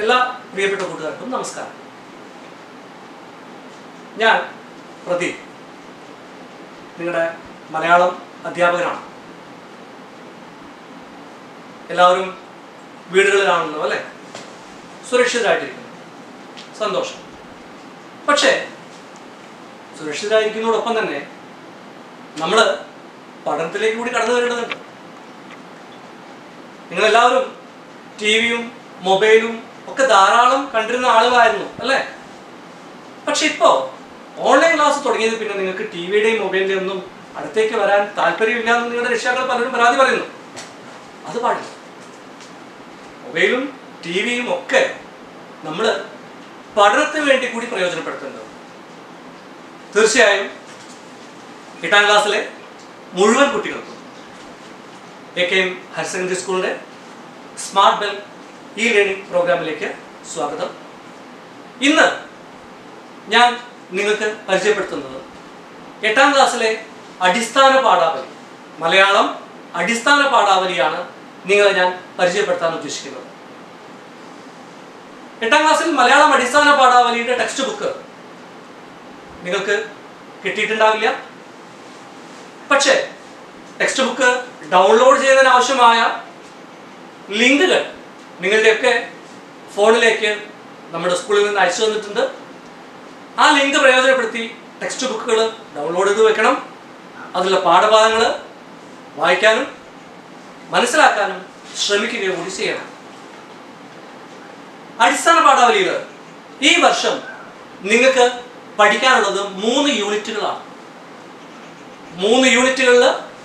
എല്ലാ പ്രിയപ്പെട്ട കൂട്ടുകാർക്കും നമസ്കാരം ഞാൻ പ്രദീപ് നിങ്ങളുടെ മലയാളം അധ്യാപകനാണ് എല്ലാവരും വീടുകളിലാണല്ലോ അല്ലേ സുരക്ഷിതരായിട്ടിരിക്കുന്നു സന്തോഷം പക്ഷേ സുരക്ഷിതരായിരിക്കുന്നതോടൊപ്പം തന്നെ നമ്മൾ പഠനത്തിലേക്ക് കൂടി കടന്നു വരേണ്ടതുണ്ട് നിങ്ങളെല്ലാവരും ടി വിയും മൊബൈലും ഒക്കെ ധാരാളം കണ്ടിരുന്ന ആളുകളായിരുന്നു അല്ലേ പക്ഷെ ഇപ്പോൾ ഓൺലൈൻ ക്ലാസ് തുടങ്ങിയത് പിന്നെ നിങ്ങൾക്ക് ടി വിയുടെയും മൊബൈലിൻ്റെയും ഒന്നും അടുത്തേക്ക് വരാൻ താല്പര്യമില്ല എന്ന് നിങ്ങളുടെ രക്ഷിതാക്കൾ പലരും പരാതി പറയുന്നു അത് പാടില്ല മൊബൈലും ടി വിയും ഒക്കെ നമ്മൾ പഠനത്തിന് വേണ്ടി കൂടി പ്രയോജനപ്പെടുത്തേണ്ടത് തീർച്ചയായും എട്ടാം ക്ലാസ്സിലെ മുഴുവൻ കുട്ടികൾക്കും A K M higher secondary സ്കൂളിൻ്റെ സ്മാർട്ട് ബെൽ ഇ ലേണിംഗ് പ്രോഗ്രാമിലേക്ക് സ്വാഗതം ഇന്ന് ഞാൻ നിങ്ങൾക്ക് പരിചയപ്പെടുത്തുന്നത് എട്ടാം ക്ലാസ്സിലെ അടിസ്ഥാന പാഠാവലി മലയാളം അടിസ്ഥാന പാഠാവലിയാണ് നിങ്ങളെ ഞാൻ പരിചയപ്പെടുത്താൻ ഉദ്ദേശിക്കുന്നത് എട്ടാം ക്ലാസ്സിൽ മലയാളം അടിസ്ഥാന പാഠാവലിയുടെ ടെക്സ്റ്റ് ബുക്ക് നിങ്ങൾക്ക് കിട്ടിയിട്ടുണ്ടാവില്ല പക്ഷേ ടെക്സ്റ്റ് ബുക്ക് ഡൗൺലോഡ് ചെയ്യുന്നതിന് ആവശ്യമായ ലിങ്കുകൾ നിങ്ങളുടെയൊക്കെ ഫോണിലേക്ക് നമ്മുടെ സ്കൂളിൽ നിന്ന് അയച്ചു തന്നിട്ടുണ്ട് ആ ലിങ്ക് പ്രയോജനപ്പെടുത്തി ടെക്സ്റ്റ് ബുക്കുകൾ ഡൗൺലോഡ് ചെയ്ത് വെക്കണം അതിലുള്ള പാഠഭാഗങ്ങൾ വായിക്കാനും മനസ്സിലാക്കാനും ശ്രമിക്കുക കൂടി ചെയ്യണം അടിസ്ഥാന പാഠാവലിയിൽ ഈ വർഷം നിങ്ങൾക്ക് പഠിക്കാനുള്ളത് മൂന്ന് യൂണിറ്റുകളാണ് മൂന്ന് യൂണിറ്റുകളിൽ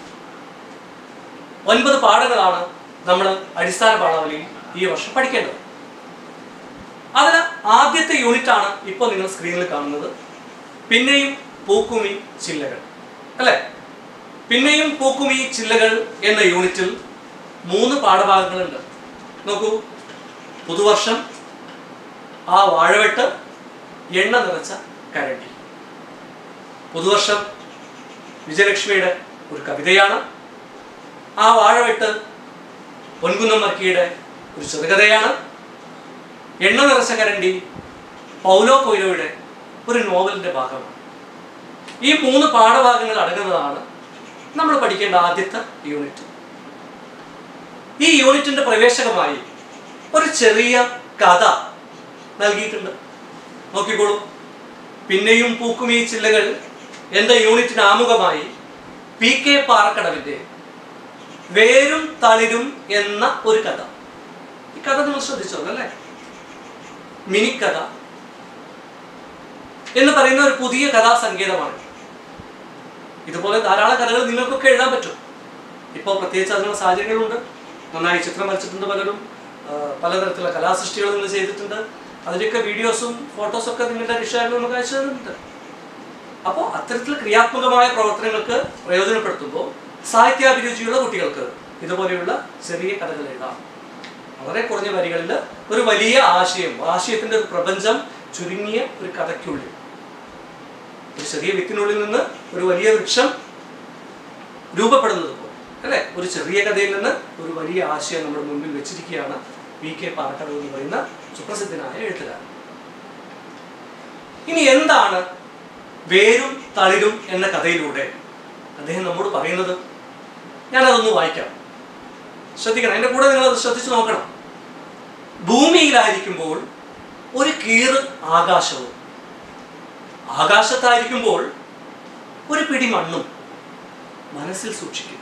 ഒൻപത് പാഠങ്ങളാണ് നമ്മൾ അടിസ്ഥാന പാഠാവലിയിൽ ഈ വർഷം പഠിക്കേണ്ടത് അതിൽ ആദ്യത്തെ യൂണിറ്റ് ആണ് ഇപ്പോൾ നിങ്ങൾ സ്ക്രീനിൽ കാണുന്നത് പിന്നെയും പൂക്കുമി ചില്ലകൾ അല്ലേ പിന്നെയും പൂക്കുമി ചില്ലകൾ എന്ന യൂണിറ്റിൽ മൂന്ന് പാഠഭാഗങ്ങളുണ്ട് നോക്കൂ പുതുവർഷം ആ വാഴവെട്ട് എണ്ണ നിറച്ച കരണ്ടി പുതുവർഷം വിജയലക്ഷ്മിയുടെ ഒരു കവിതയാണ് ആ വാഴവെട്ട് പൊൻകുന്നം മർക്കിയുടെ ഒരു ചെറുകഥയാണ് എണ്ണ നിറച്ച കരണ്ടി പൗലോ കൊയ്ലോയുടെ ഒരു നോവലിന്റെ ഭാഗമാണ് ഈ മൂന്ന് പാഠഭാഗങ്ങൾ അടങ്ങുന്നതാണ് നമ്മൾ പഠിക്കേണ്ട ആദ്യത്തെ യൂണിറ്റ് ഈ യൂണിറ്റിന്റെ പ്രവേശകമായി ഒരു ചെറിയ കഥ നൽകിയിട്ടുണ്ട് നോക്കിക്കോളൂ പിന്നെയും പൂക്കും ഈ ചില്ലകൾ എന്ന യൂണിറ്റിന് ആമുഖമായി പി കെ പാറക്കടവിന്റെ വേരും തളിരും എന്ന ഒരു കഥ ഈ കഥ നിങ്ങൾ ശ്രദ്ധിച്ചോ അല്ലേ മിനിക്കഥ എന്ന് പറയുന്ന ഒരു പുതിയ കഥാസങ്കേതമാണ് ഇതുപോലെ ധാരാളം കഥകൾ നിങ്ങൾക്കൊക്കെ എഴുതാൻ പറ്റും ഇപ്പോൾ പ്രത്യേകിച്ച് അതിനുള്ള സാഹചര്യങ്ങളുണ്ട് നന്നായി ചിത്രം വരച്ചിട്ടുണ്ട് പലരും ആ, പലതരത്തിലുള്ള കലാസൃഷ്ടികൾ നിങ്ങൾ ചെയ്തിട്ടുണ്ട് അതിൻ്റെയൊക്കെ വീഡിയോസും ഫോട്ടോസും ഒക്കെ നിങ്ങളുടെ രക്ഷിതാക്കൾ നമുക്ക് അയച്ചു തന്നിട്ടുണ്ട് അപ്പോൾ അത്തരത്തിൽ ക്രിയാത്മകമായ പ്രവർത്തനങ്ങൾക്ക് പ്രയോജനപ്പെടുത്തുമ്പോൾ സാഹിത്യാഭിരുചിയുള്ള കുട്ടികൾക്ക് ഇതുപോലെയുള്ള ചെറിയ കഥകൾ എഴുതാം വളരെ കുറഞ്ഞ വരികളിൽ ഒരു വലിയ ആശയം ആശയത്തിന്റെ ഒരു പ്രപഞ്ചം ചുരുങ്ങിയ ഒരു കഥയ്ക്കുള്ളിൽ ഒരു ചെറിയ വിത്തിനുള്ളിൽ നിന്ന് ഒരു വലിയ വൃക്ഷം രൂപപ്പെടുന്നത് പോലെ അല്ലെ ഒരു ചെറിയ കഥയിൽ നിന്ന് ഒരു വലിയ ആശയം നമ്മുടെ മുമ്പിൽ വെച്ചിരിക്കുകയാണ് വി കെ പാറക്കടവ് എന്ന് പറയുന്ന സുപ്രസിദ്ധനായ എഴുത്തുകാരൻ ഇനി എന്താണ് വേരും തളിരും എന്ന കഥയിലൂടെ അദ്ദേഹം നമ്മോട് പറയുന്നത് ഞാനതൊന്ന് വായിക്കാം ശ്രദ്ധിക്കണം എൻ്റെ കൂടെ നിങ്ങൾ അത് ശ്രദ്ധിച്ചു നോക്കണം ഭൂമിയിലായിരിക്കുമ്പോൾ ഒരു കീറ് ആകാശവും ആകാശത്തായിരിക്കുമ്പോൾ ഒരു പിടി മണ്ണും മനസ്സിൽ സൂക്ഷിക്കുക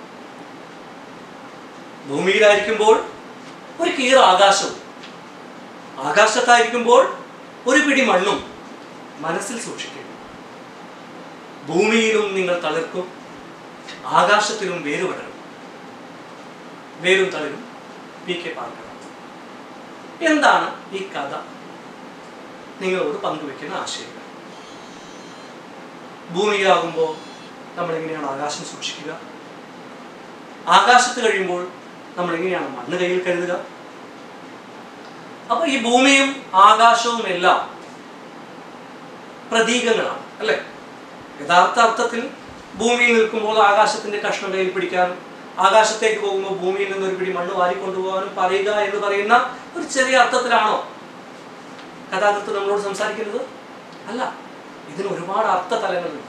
ഭൂമിയിലായിരിക്കുമ്പോൾ ഒരു കീറ് ആകാശവും ആകാശത്തായിരിക്കുമ്പോൾ ഒരു പിടി മണ്ണും മനസ്സിൽ സൂക്ഷിക്കുക ഭൂമിയിലും നിങ്ങൾ തളിർക്കും ആകാശത്തിലും വേരുപടരും വേരും തളിരും പി കെ പാർക്കണം എന്താണ് ഈ കഥ നിങ്ങളോട് പങ്കുവെക്കുന്ന ആശയങ്ങൾ ഭൂമിയിലാകുമ്പോൾ നമ്മൾ എങ്ങനെയാണ് ആകാശം സൂക്ഷിക്കുക ആകാശത്ത് കഴിയുമ്പോൾ നമ്മൾ എങ്ങനെയാണ് മണ്ണ് കയ്യിൽ കരുതുക അപ്പൊ ഈ ഭൂമിയും ആകാശവും എല്ലാം പ്രതീകങ്ങളാണ് അല്ലെ യഥാർത്ഥ അർത്ഥത്തിൽ ഭൂമിയിൽ നിൽക്കുമ്പോൾ ആകാശത്തിന്റെ കഷ്ണം കയ്യിൽ പിടിക്കാനും ആകാശത്തേക്ക് പോകുമ്പോൾ ഭൂമിയിൽ നിന്ന് ഒരു പിടി മണ്ണ് വാരിക്കൊണ്ടുപോകാനും പറയുക എന്ന് പറയുന്ന ഒരു ചെറിയ അർത്ഥത്തിലാണോ കഥാകൃത്ത് നമ്മളോട് സംസാരിക്കുന്നത് അല്ല ഇതിന് ഒരുപാട് അർത്ഥതലങ്ങളുണ്ട്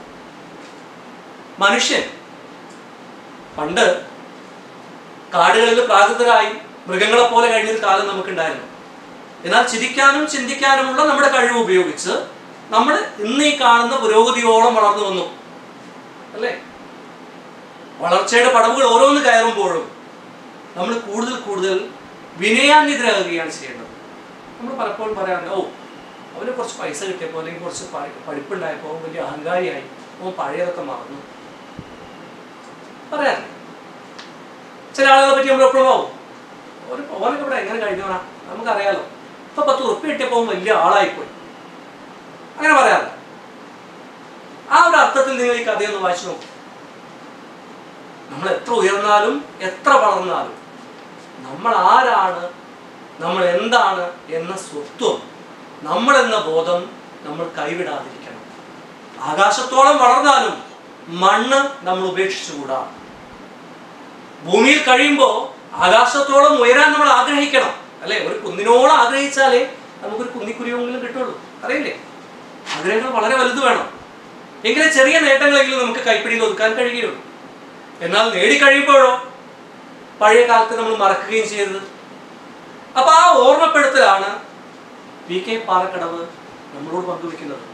മനുഷ്യൻ പണ്ട് കാടുകളിൽ പ്രാകൃതരായി മൃഗങ്ങളെ പോലെ കഴിഞ്ഞൊരു കാലം നമുക്കുണ്ടായിരുന്നു എന്നാൽ ചിരിക്കാനും ചിന്തിക്കാനുമുള്ള നമ്മുടെ കഴിവ് ഉപയോഗിച്ച് നമ്മൾ ഇന്ന് ഈ കാണുന്ന പുരോഗതിയോളം വളർന്നു വന്നു അല്ലേ വളർച്ചയുടെ പടവുകൾ ഓരോന്ന് കയറുമ്പോഴും നമ്മൾ കൂടുതൽ കൂടുതൽ വിനയാന്വിതരാകുകയാണ് ചെയ്യേണ്ടത് നമ്മൾ പലപ്പോഴും പറയാറുണ്ട് ഓ അവന് കുറച്ച് പൈസ കിട്ടിയപ്പോൾ അല്ലെങ്കിൽ കുറച്ച് പഠി- പഠിപ്പുണ്ടായപ്പോൾ അവൻ വലിയ അഹങ്കാരിയായി അവൻ പഴയതൊക്കെ മറന്നു പറയാറില്ല ചില ആളുകളെ പറ്റി നമ്മൾ എപ്പോഴും ആവും ഒരു ഓനൊക്കെ ഇവിടെ എങ്ങനെ കഴിഞ്ഞോണാ നമുക്കറിയാലോ ഇപ്പൊ പത്ത് ഉറുപ്പ് കിട്ടിയപ്പോൾ അവൻ വലിയ ആളായിപ്പോയി അങ്ങനെ പറയാറില്ല ആ ഒരു അർത്ഥത്തിൽ നിങ്ങൾ ഈ കഥയൊന്ന് വായിച്ചു നോക്കും നമ്മൾ എത്ര ഉയർന്നാലും എത്ര വളർന്നാലും നമ്മൾ ആരാണ് നമ്മൾ എന്താണ് എന്ന സ്വത്വം നമ്മൾ എന്ന ബോധം നമ്മൾ കൈവിടാതിരിക്കണം ആകാശത്തോളം വളർന്നാലും മണ്ണ് നമ്മൾ ഉപേക്ഷിച്ചുകൂടാ ഭൂമിയിൽ കഴിയുമ്പോൾ ആകാശത്തോളം ഉയരാൻ നമ്മൾ ആഗ്രഹിക്കണം അല്ലെ ഒരു കുന്നിനോളം ആഗ്രഹിച്ചാലേ നമുക്കൊരു കുന്നിക്കുരുവെങ്കിലും കിട്ടുള്ളൂ അറിയില്ലേ ആഗ്രഹങ്ങൾ വളരെ വലുത് വേണം എങ്കിലും ചെറിയ നേട്ടങ്ങളെങ്കിലും നമുക്ക് കൈപ്പിടിയിൽ ഒതുക്കാൻ കഴിയുകയുള്ളൂ എന്നാൽ നേടിക്കഴിയുമ്പോഴോ പഴയ കാലത്ത് നമ്മൾ മറക്കുകയും ചെയ്തത് അപ്പൊ ആ ഓർമ്മപ്പെടുത്തലാണ് വി കെ പാറക്കടവ് നമ്മളോട് പങ്കുവെക്കുന്നത്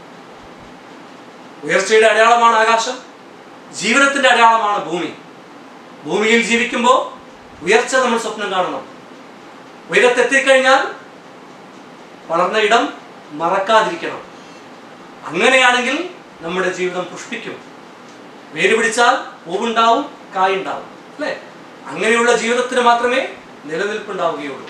ഉയർച്ചയുടെ അടയാളമാണ് ആകാശം ജീവിതത്തിന്റെ അടയാളമാണ് ഭൂമി ഭൂമിയിൽ ജീവിക്കുമ്പോൾ ഉയർച്ച നമ്മൾ സ്വപ്നം കാണണം ഉയരത്തെത്തിക്കഴിഞ്ഞാൽ വളർന്ന ഇടം മറക്കാതിരിക്കണം അങ്ങനെയാണെങ്കിൽ നമ്മുടെ ജീവിതം പുഷ്പിക്കും വേര് പിടിച്ചാൽ പൂവുണ്ടാവും കായുണ്ടാവും അല്ലേ അങ്ങനെയുള്ള ജീവിതത്തിന് മാത്രമേ നിലനിൽപ്പുണ്ടാവുകയുള്ളൂ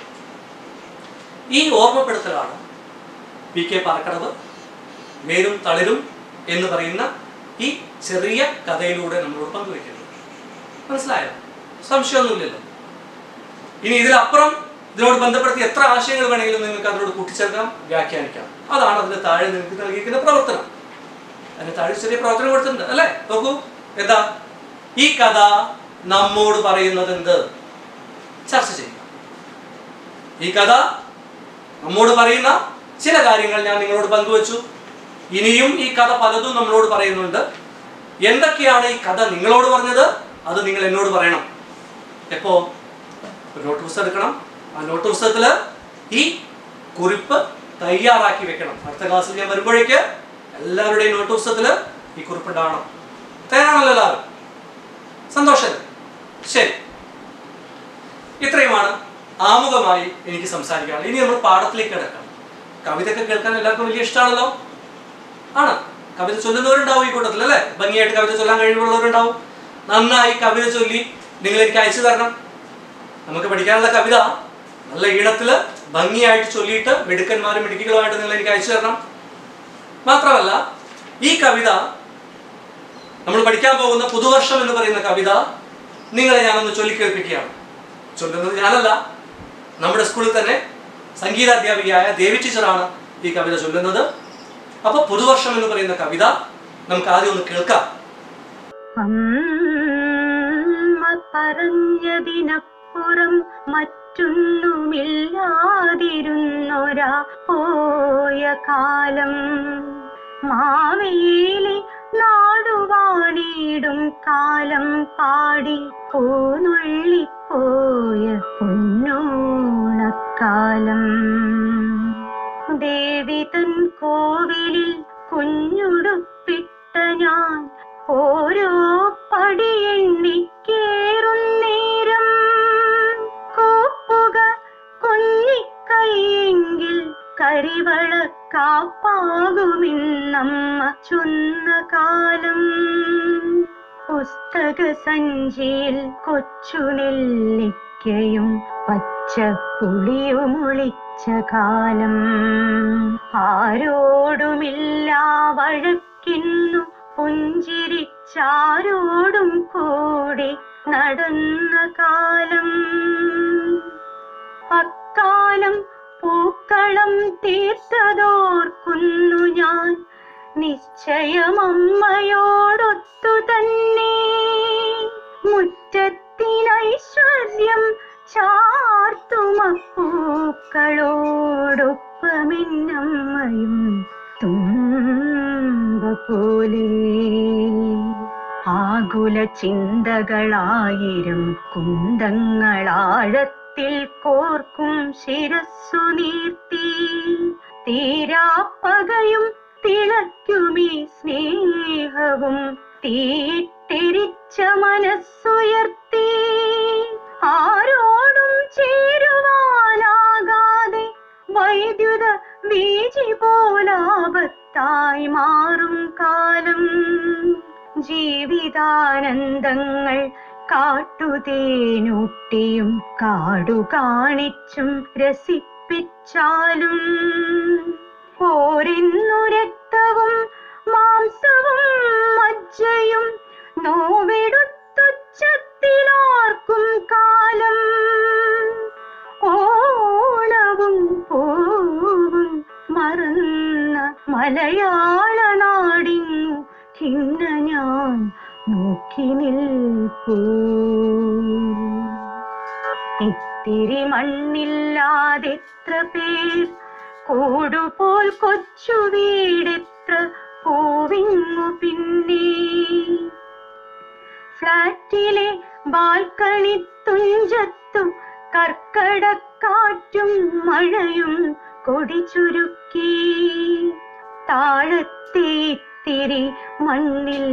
ഈ ഓർമ്മപ്പെടുത്തലാണ് പി കെ പാറക്കടവ് വേരും തളിരും എന്ന് പറയുന്ന ഈ ചെറിയ കഥയിലൂടെ നമ്മളോട് പങ്കുവെക്കുന്നത് മനസ്സിലായോ സംശയമൊന്നുമില്ലല്ലോ ഇനി ഇതിലപ്പുറം ഇതിനോട് ബന്ധപ്പെടുത്തി എത്ര ആശയങ്ങൾ വേണമെങ്കിലും നിങ്ങൾക്ക് അതിനോട് കൂട്ടിച്ചേർക്കാം വ്യാഖ്യാനിക്കാം അതാണ് അതിന് താഴെ നിങ്ങൾക്ക് നൽകിയിരിക്കുന്ന പ്രവർത്തനം അതിന് താഴെ ചെറിയ പ്രവർത്തനം കൊടുത്തിട്ടുണ്ട് അല്ലേ നോക്കൂ എന്താ ഈ കഥ നമ്മോട് പറയുന്നത് എന്ത് ചർച്ച ചെയ്യുക ഈ കഥ നമ്മോട് പറയുന്ന ചില കാര്യങ്ങൾ ഞാൻ നിങ്ങളോട് പങ്കുവച്ചു ഇനിയും ഈ കഥ പലതും നമ്മളോട് പറയുന്നുണ്ട് എന്തൊക്കെയാണ് ഈ കഥ നിങ്ങളോട് പറഞ്ഞത് അത് നിങ്ങൾ എന്നോട് പറയണം എപ്പോ ഒരു നോട്ട് പുസ്തകം എടുക്കണം ആ നോട്ട് പുസ്തകത്തിൽ ഈ കുറിപ്പ് തയ്യാറാക്കി വെക്കണം അടുത്ത ക്ലാസ്സിൽ ഞാൻ വരുമ്പോഴേക്ക് എല്ലാവരുടെയും നോട്ട് പുസ്തകത്തിൽ ഈ കുറിപ്പ് ഉണ്ടാവണം തയ്യാറാണല്ലോ എല്ലാവരും സന്തോഷം ശരി ഇത്രയുമാണ് ആമുഖമായി എനിക്ക് സംസാരിക്കാനുള്ളത് ഇനി നമ്മൾ പാഠത്തിലേക്ക് കിടക്കാം കവിതയൊക്കെ കേൾക്കാൻ എല്ലാവർക്കും വലിയ ഇഷ്ടമാണല്ലോ ആണ് കവിത ചൊല്ലുന്നവരുണ്ടാവും ഈ കൂട്ടത്തിൽ അല്ലേ ഭംഗിയായിട്ട് കവിത ചൊല്ലാൻ കഴിവുള്ളവരുണ്ടാവും നന്നായി കവിത ചൊല്ലി നിങ്ങൾ എനിക്ക് അയച്ചു തരണം നമുക്ക് പഠിക്കാനുള്ള കവിത നല്ല ഈണത്തില് ഭംഗിയായിട്ട് ചൊല്ലിയിട്ട് മിടുക്കന്മാരും മിടുക്കികളുമായിട്ട് നിങ്ങൾ എനിക്ക് അയച്ചു തരണം മാത്രമല്ല ഈ കവിത നമ്മൾ പഠിക്കാൻ പോകുന്ന പുതുവർഷം എന്ന് പറയുന്ന കവിത നിങ്ങളെ ഞാനൊന്ന് ചൊല്ലിക്കേൾപ്പിക്കുകയാണ് ചൊല്ലുന്നത് ഞാനല്ല നമ്മുടെ സ്കൂളിൽ തന്നെ സംഗീതാധ്യാപികയായ ദേവി ടീച്ചറാണ് ഈ കവിത ചൊല്ലുന്നത് അപ്പൊ പുതുവർഷം എന്ന് പറയുന്ന കവിത നമുക്ക് ആദ്യം ഒന്ന് കേൾക്കാം അമ്മ പറഞ്ഞതിനപ്പുറം മറ്റൊന്നുമില്ലാതിരുന്നൊരാ പോയ കാലം മാവേലി നാടുവാണിടും കാലം പാടി പൂനുള്ളിപ്പോയ പൊന്നോണക്കാലം ദേവി തൻ കോവിലിൽ കുഞ്ഞുടുപ്പിട്ട ഞാൻ ഓരോ പടിയെണ്ണിക്കേറുന്നേരം കൂപ്പുക കുഞ്ഞിക്കൈയെങ്കിൽ കരിവള കാപ്പാകുമിന്നമ്മ ചൊന്ന കാലം പുസ്തക സഞ്ചിയിൽ കൊച്ചുനെല്ലിക്കയും പച്ചപ്പുളിയുമൊളിച്ച കാലം ആരോടുമില്ലാ വഴക്കിന്നു പുഞ്ചിരിച്ചാരോടും കൂടി നടന്ന കാലം അക്കാലം പൂക്കളം തീർത്തതോർക്കുന്നു ഞാൻ നിശ്ചയമമ്മയോടൊത്തു തന്നെ മുറ്റത്തിനരികെ വ്യാകുല ചിന്തകളായിരം കുന്തങ്ങളാഴത്തിൽ കോർക്കും ശിരസ്സു നീർത്തി തീരാപ്പകയും തിളയ്ക്കുമീ സ്നേഹവും തീയിട്ടിരിച്ച മനസ്സുയർത്തി ആരോടും ചേരുവാനാകാതെ വൈദ്യുത വീജി പോലാപത്തായി മാറും കാലം ജീവിതാനന്ദങ്ങൾ കാട്ടുതേനൂട്ടിയും കാടു കാണിച്ചും രസിപ്പിച്ചാലും പോരിന്നു രക്തവും മാംസവും മജ്ജയും നോവെടുത്തുച്ചത്തിലാർക്കും കാലം ഓണവും പൂവും മറന്ന മലയാള നാടിങ്ങു ഖിന്ന ഞാൻ നോക്കി നിൽപ്പൂ ഇത്തിരി മണ്ണില്ലാതെത്ര പേർ കൂടുപോൽ കൊച്ചു വീടെത്ര പൂവിങ്ങു പിന്നെ ഫ്ലാറ്റിലെ ബാൽക്കണി തുഞ്ചത്തും കർക്കടക്കാറ്റും മഴയും കൊടി ചുരുക്കി താഴത്തെ ഇത്തിരി മണ്ണിൽ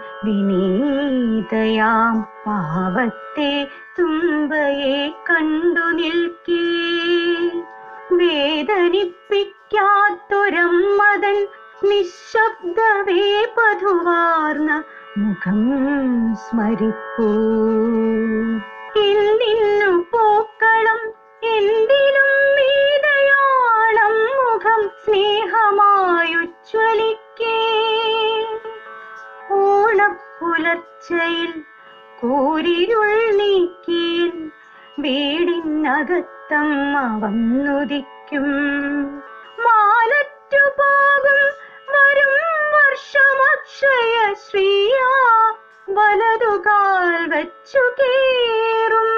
വിനീതയാം പാവത്തെ തുമ്പയെ കണ്ടു നിൽക്കേ വേദനിപ്പിക്കാത്തൊരമ്മതൻ നിശബ്ദവേ പധുവാർന്ന മുഖം സ്മരിപ്പൂ എന്തിന്നു പൂക്കളം എന്തിനും മീതയാളം മുഖം സ്നേഹമായുജ്വലിക്കേ ഓണപ്പുലർച്ചയിൽ കൂരിരുൾ നീക്കിയൻ വീടിനകത്തമ്മ വന്നുദിക്കും മാലറ്റു പോകും വരും വർഷമക്ഷയ ശ്രീയാ വലതുകാൽ വച്ചു കേറും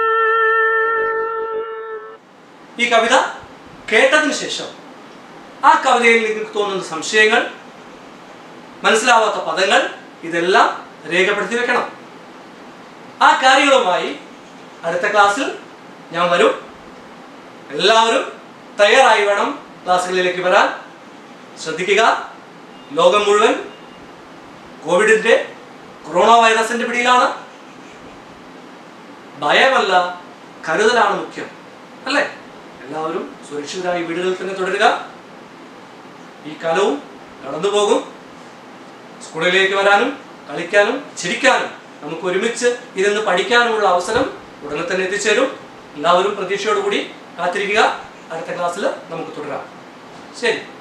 ഈ കവിത കേട്ടതിന് ശേഷം ആ കവിതയിൽ നിങ്ങൾക്ക് തോന്നുന്ന സംശയങ്ങൾ മനസ്സിലാവാത്ത പദങ്ങൾ ഇതെല്ലാം രേഖപ്പെടുത്തി വെക്കണം ആ കാര്യങ്ങളുമായി അടുത്ത ക്ലാസ്സിൽ ഞാൻ വരും എല്ലാവരും തയ്യാറായി വേണം ക്ലാസ്സുകളിലേക്ക് വരാൻ ശ്രദ്ധിക്കുക ലോകം മുഴുവൻ കോവിഡിന്റെ കൊറോണ വൈറസിന്റെ പിടിയിലാണ് ഭയമല്ല കരുതലാണ് മുഖ്യം അല്ലേ എല്ലാവരും സുരക്ഷിതരായി വീടുകളിൽ തന്നെ തുടരുക ഈ കാലവും കടന്നു പോകും സ്കൂളിലേക്ക് വരാനും കളിക്കാനും ചിരിക്കാനും നമുക്ക് ഒരുമിച്ച് ഇരുന്ന് പഠിക്കാനുമുള്ള അവസരം ഉടനെ തന്നെ എത്തിച്ചേരും എല്ലാവരും പ്രതീക്ഷയോടുകൂടി കാത്തിരിക്കുക അടുത്ത ക്ലാസ്സിൽ നമുക്ക് തുടരാം ശരി